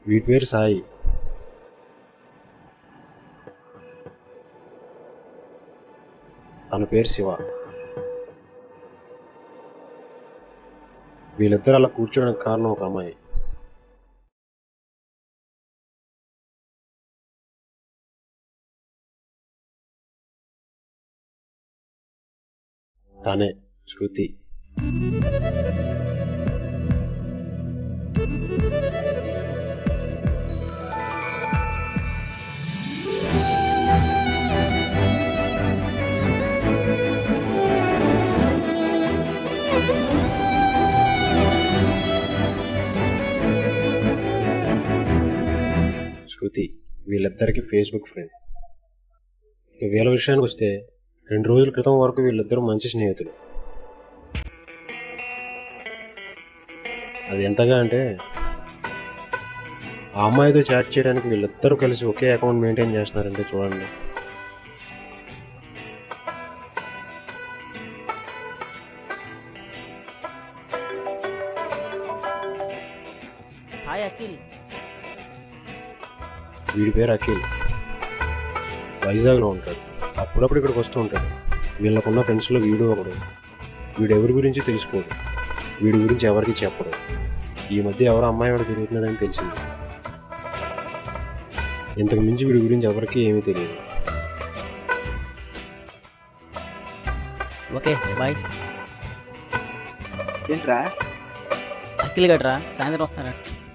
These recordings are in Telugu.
వీడి పేరు సాయి తన పేరు శివ వీళ్ళిద్దరు అలా కూర్చోడానికి కారణం ఒక అమ్మాయి తనే శృతి శృతి వీళ్ళిద్దరికి ఫేస్బుక్ ఫ్రెండ్ ఇక వీళ్ళ విషయానికి వస్తే రెండు రోజుల క్రితం వరకు వీళ్ళిద్దరూ మంచి స్నేహితులు అది ఎంతగా అంటే ఆ అమ్మాయితో చాట్ చేయడానికి వీళ్ళిద్దరూ కలిసి ఒకే అకౌంట్ మెయింటైన్ చేస్తున్నారంటే చూడండి హాయ్ అఖిల్ వీడి పేరు అఖిల్ వైజాగ్లో ఉంటాడు అప్పుడప్పుడు ఇక్కడికి వస్తూ ఉంటాడు వీళ్ళకున్న ఫ్రెండ్స్లో వీడు ఒకడు వీడు ఎవరి గురించి తెలుసుకోడు వీడి గురించి ఎవరికి చెప్పడు ఈ మధ్య ఎవరో అమ్మాయి వాడు తిరుగుతున్నాడని తెలిసింది ఇంతకు మించి వీడి గురించి ఎవరికి ఏమీ తెలియదు ఓకే బాయ్ ఏంట్రా అఖిల్ గడ్రా సాయంత్రం వస్తారా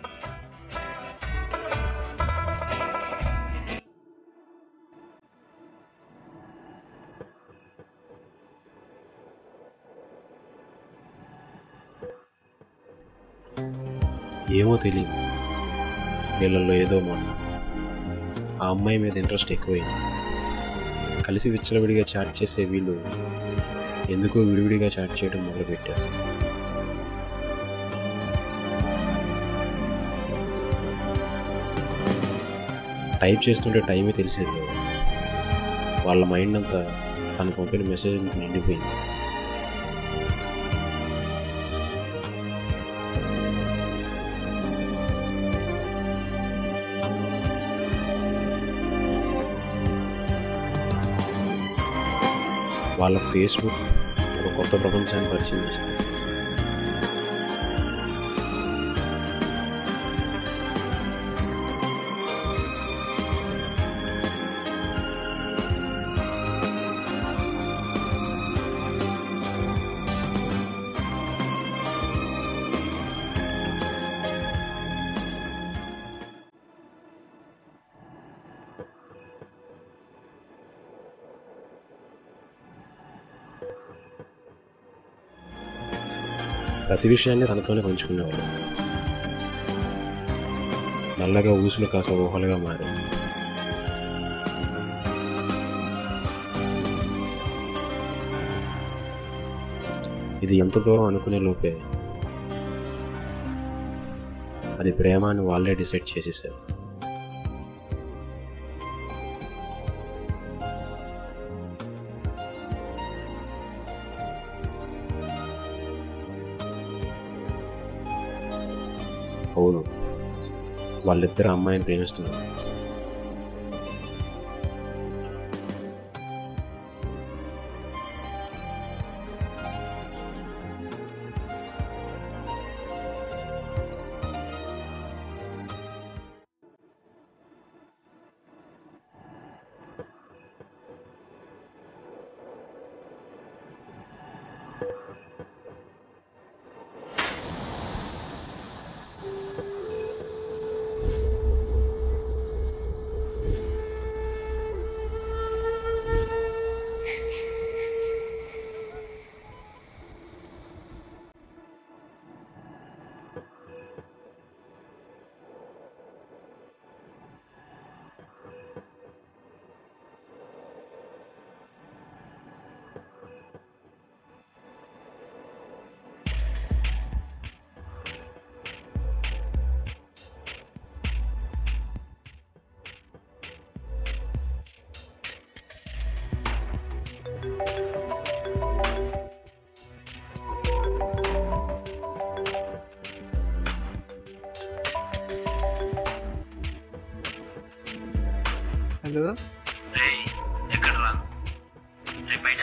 ఏమో తెలియదు వీళ్ళల్లో ఏదో మొన్న ఆ అమ్మాయి మీద ఇంట్రెస్ట్ ఎక్కువైంది కలిసి విచ్చలవిడిగా చాట్ చేసే వీళ్ళు ఎందుకో విడివిడిగా చాట్ చేయడం మొదలుపెట్టారు టైప్ చేస్తుంటే టైమే తెలిసేది లేదు వాళ్ళ మైండ్ అంతా తను పంపిన మెసేజ్ నిండిపోయింది వాళ్ళ ఫేస్బుక్ ఒక కొత్త ప్రపంచాన్ని పరిచయం చేస్తుంది ప్రతి విషయాన్ని తనతోనే పంచుకునేవాడు నల్లగా ఊసులు కాస్త ఊహలుగా మారాయి ఇది ఎంత దూరం అనుకునే లోపే అది ప్రేమ అని వాళ్ళే డిసైడ్ చేసేసారు అవును వాళ్ళిద్దరు అమ్మాయిని ప్రేమిస్తున్నారు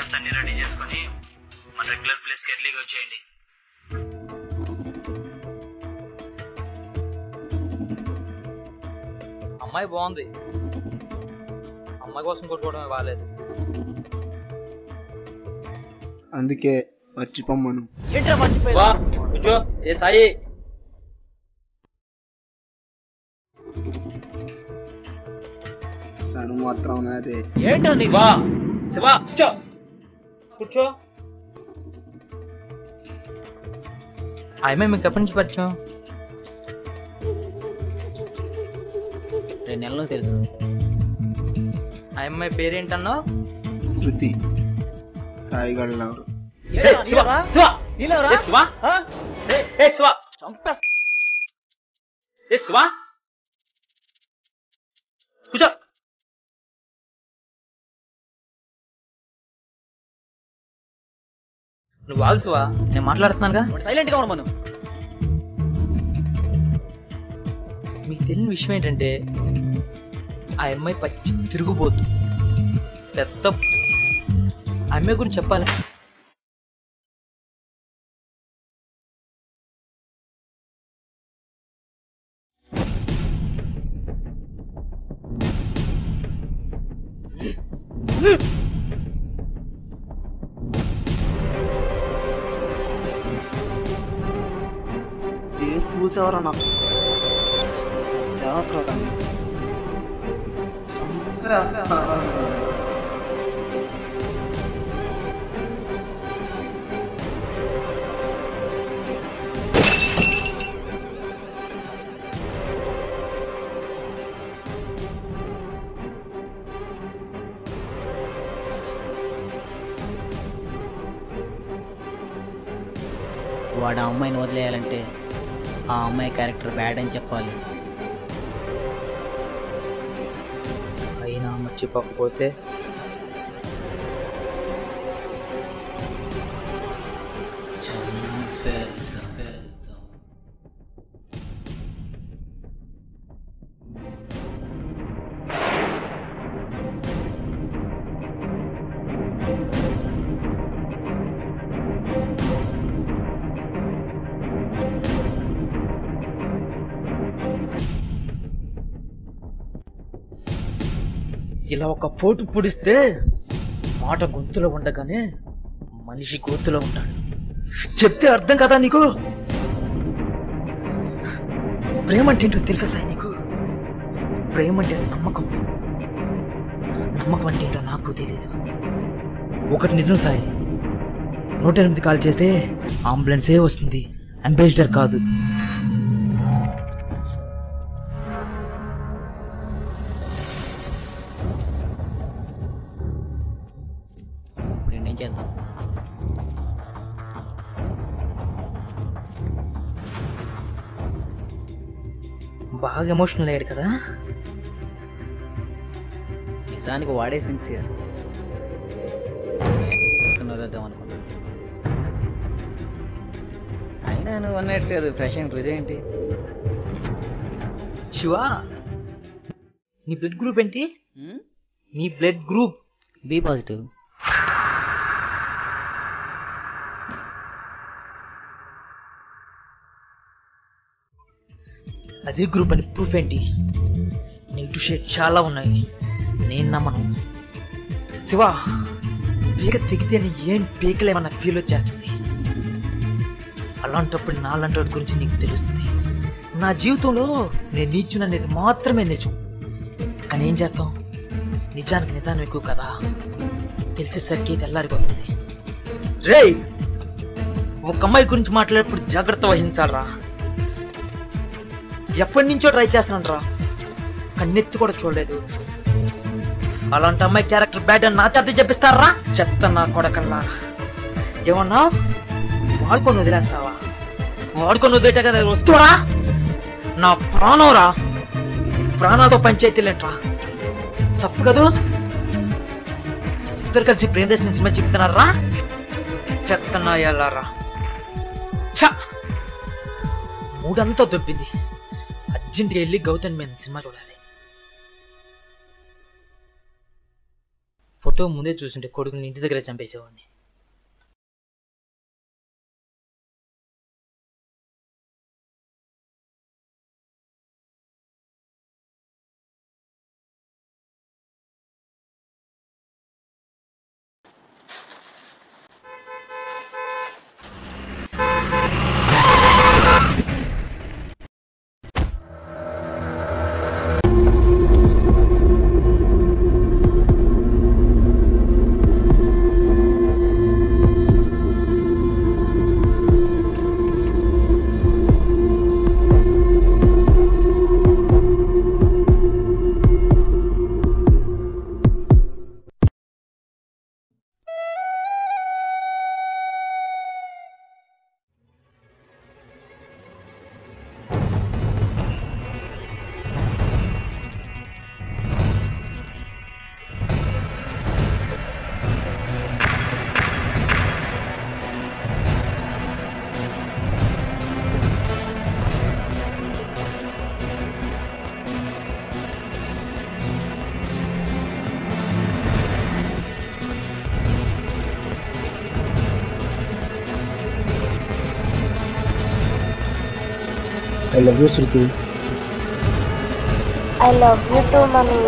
డీటెయిల్స్ అన్ని రెడీ చేసుకొని మన రెగ్యులర్ ప్లేస్కి ఎర్లీగా వచ్చేయండి అమ్మాయి బాగుంది అమ్మాయి కోసం కొట్టుకోవడమే బాగాలేదు అందుకే మర్చిపోమ్మను ఏంట్రా మర్చిపోయి వా కూర్చో ఏ సాయి తను మాత్రం నాదే ఏంట్రా నీది వా శివ కూర్చో కూర్చో ఆ అమ్మాయి మీకు ఎప్పటి నుంచి పరిచయం రెండు నెలలు తెలుసు ఆ అమ్మాయి పేరేంటన్నావు శృతి సాయిగడ్ లవర్ ఏంట్రా, శివ నీలోరా? శివ నీలోరా? ఏ శివ ఆ? ఏ, ఏ శివ చంపేస్తా. ఏ శివ కూర్చో నువ్వు ఆగు శివ నేను మాట్లాడుతున్నానుగా వాడు సైలెంట్ గా ఉండమను మీకు తెలియని విషయం ఏంటంటే ఆ అమ్మాయి పచ్చి తిరుగుబోతు పెద్ద ఆ అమ్మాయి గురించి చెప్పాలి ఏ కూసేవరా నాకు జాగ్రత్త తమ్మి. చంపేస్తా. వాడు ఆ అమ్మాయిని వదిలేయాలంటే ఆ అమ్మాయి క్యారెక్టర్ బ్యాడ్ అని చెప్పాలి అయినా మర్చిపోకపోతే ఇలా ఒక పోటు పొడిస్తే మాట గొంతులో ఉండగానే మనిషి గొంతులో ఉంటాడు చెప్తే అర్థం కదా నీకు ప్రేమ అంటే ఏంటో తెలుసా సాయి నీకు ప్రేమ అంటే నమ్మకం నమ్మకం అంటే ఏంటో నాకు తెలియదు ఒకటి నిజం సాయి నూట ఎనిమిది కాల్ చేస్తే అంబులెన్సే వస్తుంది అంబాసిడర్ కాదు ఇప్పుడు నేనేం చేద్దాం బాగా ఎమోషనల్ అయ్యాడు కదా నిజానికి వాడే సిన్సియర్ వదిలేద్దాం అనుకున్నా అయినా నువ్వు అన్నట్టు అది ఫ్రెష్ అండ్ రుజు ఏంటి శివ నీ బ్లడ్ గ్రూప్ ఏంటి నీ బ్లడ్ గ్రూప్ బి పాజిటివ్ అదే గ్రూప్ అని ప్రూఫ్ ఏంటి నెగిటివ్ షేడ్ చాలా ఉన్నాయి నేను నమ్మను శివ పీక తెగితేనే ఏం పీకలేమన్న ఫీల్ వచ్చేస్తుంది అలాంటప్పుడు నాలాంటి వాడి గురించి నీకు తెలుస్తుంది నా జీవితంలో నేను నీచును అనేది మాత్రమే నిజం కానీ ఏం చేస్తాం నిజానికి నిదానం ఎక్కువ కదా తెలిసేసరికి తెల్లారిపోతుంది రేయ్ ఒక అమ్మాయి గురించి మాట్లాడేప్పుడు జాగ్రత్త వహించాలరా ఎప్పటి నుంచో ట్రై చేస్తున్నాను రా కన్నెత్తి కూడా చూడలేదు అలాంటి అమ్మాయి క్యారెక్టర్ బ్యాడ్ అని నా చేత చెప్పిస్తారా చెత్త నా కొడకల్లా ఏమన్నా వాడుకొని వదిలేస్తావా వాడుకొని వదిలేట కదా వస్తువా నా ప్రాణం రా ప్రాణాలతో పంచాయతీలేంట్రా తప్పు కదూ ఇద్దరు కలిసి ప్రేమ దేశం సినిమా చెప్తున్నారా చెత్త నా ఎల్లారా ఛ! మూడంతా దొబ్బింది అర్జెంట్గా వెళ్ళి గౌతమ్ మేము సినిమా చూడాలి ఫోటో ఫోటో ముందే చూస్తుంటే కొడుకుని ఇంటి దగ్గర చంపేసేవాడిని I love you Shruti I love you too, mommy.